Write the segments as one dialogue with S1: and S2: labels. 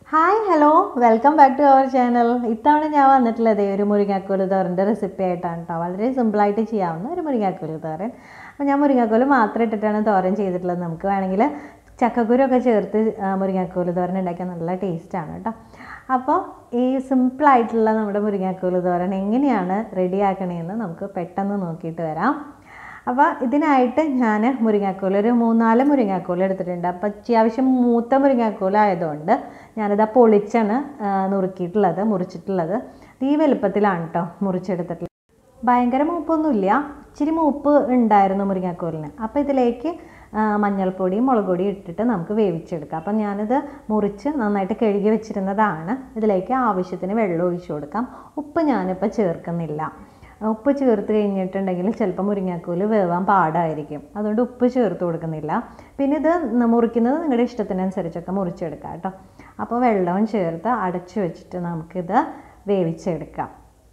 S1: hi hello welcome back to our channel ഇത്തവണ ഞാൻ വന്നിട്ടുള്ളത് ഒരു മുരിങ്ങാക്കോല് തോരൻ്റെ റെസിപ്പി ആയിട്ടാണ് കേട്ടോ വളരെ സിമ്പിളായിട്ട് ചെയ്യാവുന്ന ഒരു മുരിങ്ങാക്കോല് തോരൻ അപ്പോൾ ഞാൻ മുരിങ്ങാക്കോല് മാത്രം ഇട്ടിട്ടാണ് തോരൻ ചെയ്തിട്ടുള്ളത് നമുക്ക് വേണമെങ്കിൽ ചക്കക്കുരൊക്കെ ചേർത്ത് ആ, മുരിങ്ങാക്കോല് തോരൻ ഉണ്ടാക്കിയാൽ നല്ല ടേസ്റ്റാണ് കേട്ടോ അപ്പോൾ ഈ സിമ്പിളായിട്ടുള്ള നമ്മുടെ മുരിങ്ങാക്കോല് തോരൻ എങ്ങനെയാണ് റെഡിയാക്കണേന്ന് നമുക്ക് പെട്ടെന്ന് നോക്കിയിട്ട് വരാം അപ്പോൾ ഇതിനായിട്ട് ഞാൻ മുരിങ്ങാക്കോൽ ഒരു മൂന്നാല് മുരിങ്ങാക്കോൽ എടുത്തിട്ടുണ്ട് അപ്പോൾ അത്യാവശ്യം മൂത്ത മുരിങ്ങാക്കോൽ ആയതുകൊണ്ട് ഞാനിത് പൊളിച്ചാണ് ആ, നുറുക്കിയിട്ടുള്ളത് മുറിച്ചിട്ടുള്ളത് ഈ വലുപ്പത്തിലാണ് കേട്ടോ മുറിച്ചെടുത്തിട്ടുള്ളത് ഭയങ്കര മൂപ്പൊന്നുമില്ല ഇച്ചിരി മൂപ്പ് ഉണ്ടായിരുന്നു മുരിങ്ങാക്കോലിന് അപ്പോൾ ഇതിലേക്ക് ആ, മഞ്ഞൾപ്പൊടിയും മുളക് പൊടിയും ഇട്ടിട്ട് നമുക്ക് വേവിച്ചെടുക്കാം അപ്പം ഞാനിത് മുറിച്ച് നന്നായിട്ട് കഴുകി വെച്ചിരുന്നതാണ് ഇതിലേക്ക് ആവശ്യത്തിന് വെള്ളം ഒഴിച്ചു കൊടുക്കാം ഉപ്പ് ഞാനിപ്പോൾ ചേർക്കുന്നില്ല ഉപ്പ് ചേർത്ത് കഴിഞ്ഞിട്ടുണ്ടെങ്കിൽ ചിലപ്പോൾ മുരിങ്ങാക്കോല് വേവാൻ പാടായിരിക്കും അതുകൊണ്ട് ഉപ്പ് ചേർത്ത് കൊടുക്കുന്നില്ല പിന്നെ ഇത് ന- മുറിക്കുന്നത് നിങ്ങളുടെ ഇഷ്ടത്തിനനുസരിച്ചൊക്കെ മുറിച്ചെടുക്കാം കേട്ടോ അപ്പോൾ വെള്ളവും ചേർത്ത് അടച്ചു വെച്ചിട്ട് നമുക്കിത് വേവിച്ചെടുക്കാം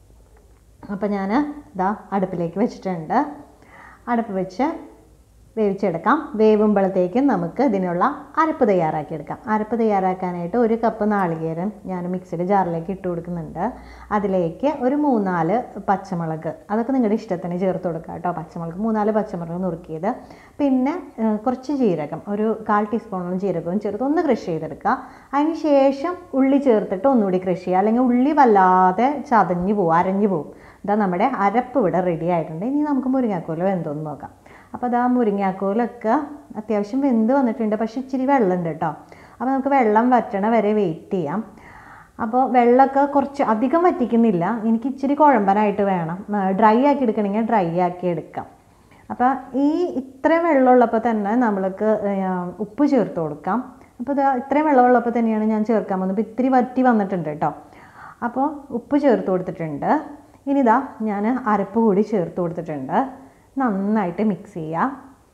S1: അപ്പോൾ ഞാൻ ഇതാ അടുപ്പിലേക്ക് വെച്ചിട്ടുണ്ട് അടുപ്പ് വെച്ച് വേവിച്ചെടുക്കാം വേവുമ്പോഴത്തേക്കും നമുക്ക് ഇതിനുള്ള അരപ്പ് തയ്യാറാക്കിയെടുക്കാം അരപ്പ് തയ്യാറാക്കാനായിട്ട് ഒരു കപ്പ് നാളികേരം ഞാൻ മിക്സിയുടെ ജാറിലേക്ക് ഇട്ട് കൊടുക്കുന്നുണ്ട് അതിലേക്ക് ഒരു മൂന്നാല് പച്ചമുളക് അതൊക്കെ നിങ്ങളുടെ ഇഷ്ടത്തിന് ചേർത്ത് കൊടുക്കുക കേട്ടോ പച്ചമുളക് മൂന്നാല് പച്ചമുളക് നുറുക്കിയത് പിന്നെ ഏഹ്, കുറച്ച് ജീരകം ഒരു കാൽ ടീസ്പൂണോളം ജീരകവും ചേർത്ത് ഒന്ന് കൃഷി ചെയ്തെടുക്കുക അതിന് ശേഷം ഉള്ളി ചേർത്തിട്ട് ഒന്നുകൂടി കൃഷി ചെയ്യുക അല്ലെങ്കിൽ ഉള്ളി വല്ലാതെ ചതഞ്ഞു പോകും അരഞ്ഞു പോകും ഇതാ നമ്മുടെ അരപ്പ് ഇവിടെ റെഡി ആയിട്ടുണ്ട് ഇനി നമുക്ക് മുരിങ്ങാക്കോല് വെന്തോന്ന് നോക്കാം അപ്പോൾ അതാ മുരിങ്ങാക്കോലൊക്കെ അത്യാവശ്യം വെന്ത് വന്നിട്ടുണ്ട് പക്ഷെ ഇച്ചിരി വെള്ളമുണ്ട് കേട്ടോ അപ്പോൾ നമുക്ക് വെള്ളം വറ്റണ വരെ വെയിറ്റ് ചെയ്യാം അപ്പോൾ വെള്ളമൊക്കെ കുറച്ച് അധികം വറ്റിക്കുന്നില്ല എനിക്ക് ഇച്ചിരി കുഴമ്പനായിട്ട് വേണം ഡ്രൈ ആക്കി എടുക്കണമെങ്കിൽ ഡ്രൈ ആക്കി എടുക്കാം അപ്പോൾ ഈ ഇത്രയും വെള്ളമുള്ളപ്പോൾ തന്നെ നമ്മൾക്ക് ഏഹ്, ഉപ്പ് ചേർത്ത് കൊടുക്കാം അപ്പോൾ ഇത് ഇത്രയും വെള്ളമുള്ളപ്പോൾ തന്നെയാണ് ഞാൻ ചേർക്കാൻ പോകുന്നത് ഇപ്പോൾ ഇത്തിരി വറ്റി വന്നിട്ടുണ്ട് കേട്ടോ അപ്പോൾ ഉപ്പ് ചേർത്ത് കൊടുത്തിട്ടുണ്ട് ഇനി ഇതാ ഞാൻ അരപ്പ് കൂടി ചേർത്ത് കൊടുത്തിട്ടുണ്ട് നന്നായിട്ട് മിക്സ് ചെയ്യുക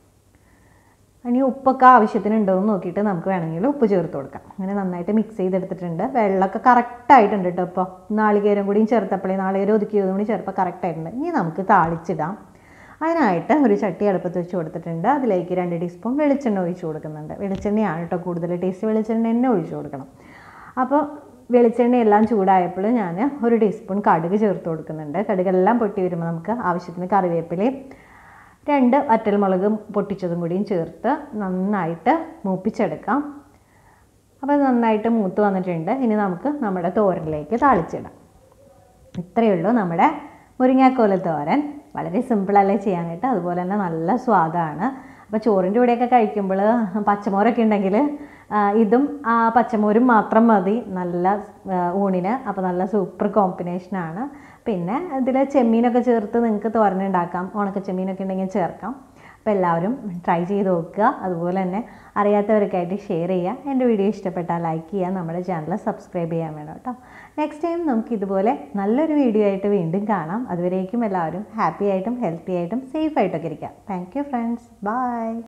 S1: ഇനി ഉപ്പൊക്കെ ആവശ്യത്തിനുണ്ടോ എന്ന് നോക്കിയിട്ട് നമുക്ക് വേണമെങ്കിൽ ഉപ്പ് ചേർത്ത് കൊടുക്കാം അങ്ങനെ നന്നായിട്ട് മിക്സ് ചെയ്തെടുത്തിട്ടുണ്ട് വെള്ളമൊക്കെ കറക്റ്റായിട്ടുണ്ട് കേട്ടോ ഇപ്പോൾ നാളികേരം കൂടിയും ചേർത്തപ്പോഴേ നാളികേരം ഒതുക്കിയതും കൂടി ചേർപ്പോൾ കറക്റ്റായിട്ടുണ്ട് ഇനി നമുക്ക് താളിച്ചിടാം അതിനായിട്ട് ഒരു ചട്ടി അടുപ്പത്ത് വെച്ച് കൊടുത്തിട്ടുണ്ട് അതിലേക്ക് രണ്ട് ടീസ്പൂൺ വെളിച്ചെണ്ണ ഒഴിച്ച് കൊടുക്കുന്നുണ്ട് വെളിച്ചെണ്ണയാണ് കേട്ടോ കൂടുതൽ ടേസ്റ്റ് വെളിച്ചെണ്ണ തന്നെ ഒഴിച്ച് കൊടുക്കണം അപ്പോൾ വെളിച്ചെണ്ണ എല്ലാം ചൂടായപ്പോൾ ഞാൻ ഒരു ടീസ്പൂൺ കടുക് ചേർത്ത് കൊടുക്കുന്നുണ്ട് കടുകെല്ലാം പൊട്ടി വരുമ്പോൾ നമുക്ക് ആവശ്യത്തിന് കറിവേപ്പിലയും രണ്ട് വറ്റൽമുളകും പൊട്ടിച്ചതും കൂടിയും ചേർത്ത് നന്നായിട്ട് മൂപ്പിച്ചെടുക്കാം അപ്പോൾ ഇത് നന്നായിട്ട് മൂത്ത് വന്നിട്ടുണ്ട് ഇനി നമുക്ക് നമ്മുടെ തോരനിലേക്ക് താളിച്ചിടാം ഇത്രയേ ഉള്ളൂ നമ്മുടെ മുരിങ്ങാക്കോല തോരൻ വളരെ സിമ്പിളല്ലേ ചെയ്യാനായിട്ട് അതുപോലെ തന്നെ നല്ല സ്വാദാണ് അപ്പോൾ ചോറിൻ്റെ കൂടെയൊക്കെ കഴിക്കുമ്പോൾ പച്ചമോരൊക്കെ ഉണ്ടെങ്കിൽ ആ, ഇതും ആ പച്ചമോരും മാത്രം മതി നല്ല ആ, ഊണിന് അപ്പോൾ നല്ല സൂപ്പർ കോമ്പിനേഷനാണ് പിന്നെ ഇതിൽ ചെമ്മീനൊക്കെ ചേർത്ത് നിങ്ങൾക്ക് തോരൻ ഉണ്ടാക്കാം ഉണക്ക ചെമ്മീനൊക്കെ ഉണ്ടെങ്കിൽ ചേർക്കാം അപ്പോൾ എല്ലാവരും ട്രൈ ചെയ്ത് നോക്കുക അതുപോലെ തന്നെ അറിയാത്തവർക്കായിട്ട് ഷെയർ ചെയ്യുക എൻ്റെ വീഡിയോ ഇഷ്ടപ്പെട്ടാൽ ലൈക്ക് ചെയ്യുക നമ്മുടെ ചാനൽ സബ്സ്ക്രൈബ് ചെയ്യാൻ വേണം കേട്ടോ നെക്സ്റ്റ് ടൈം നമുക്ക് ഇതുപോലെ നല്ലൊരു വീഡിയോ ആയിട്ട് വീണ്ടും കാണാം അതുവരേക്കും എല്ലാവരും ഹാപ്പി ആയിട്ടും ഹെൽത്തി ആയിട്ടും സേഫ് ആയിട്ടൊക്കെ ഇരിക്കുക താങ്ക് യു ഫ്രണ്ട്സ് ബൈ